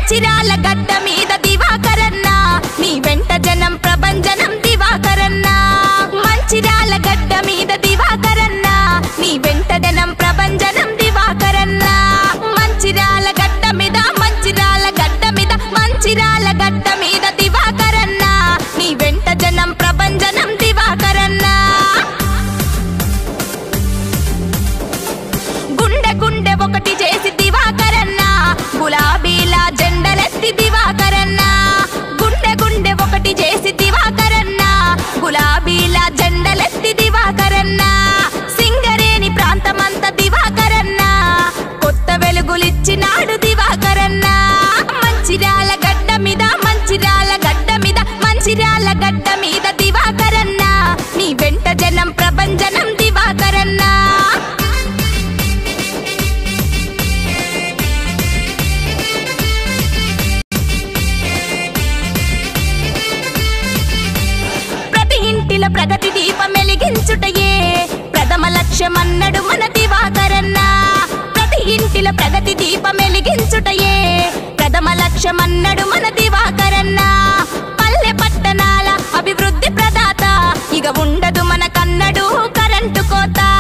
మంచిరాల గడ్డ మీద దివాకరన్న నీ వెంట జనం ప్రభంజనం దివాకరన్న మంచిరాల గడ్డ మీద దివాకరన్న నీ వెంట జనం ప్రభంజనం దివాకరన్న మంచిరాల గడ్డ మీద మంచిరాల గడ్డ మీద మంచిరాల గడ్డ మీద దివాకరన్న నీ వెంట జనం ప్రభంజనం దివాకరన్న గుండె గుండె ఒకటి చేసి దివాకరన్న గులాబీల జెండలెత్తి దివాకరన్న గుండె గుండె ఒకటి చేసి దివాకరన్న గులాబీల జెండలెత్తి దివాకరన్న సింగరేణి ప్రాంతమంతా దివాకరన్న కొత్త వెలుగులిచ్చినాడు దివాకరన్న మంచిర్యాల గడ్డ మీద మంచిర్యాల గడ్డ మీద మంచిర్యాల గడ్డ మీద దివాకరన్న నీ వెంట జనం ప్రభంజనం దివాకరన్న ప్రతి ఇంటిలో ప్రగతి దీపం వెలిగించుటయే ప్రథమ లక్ష్యమన్నడు మన దివాకరన్న ప్రతి ఇంటిలో ప్రగతి దీపం వెలిగించుటయే ప్రథమ లక్ష్యమన్నడు మన దివాకరన్న పల్లె పట్టణాల అభివృద్ధి ప్రదాత ఇక ఉండదు మన కన్నడు కరెంటు కోత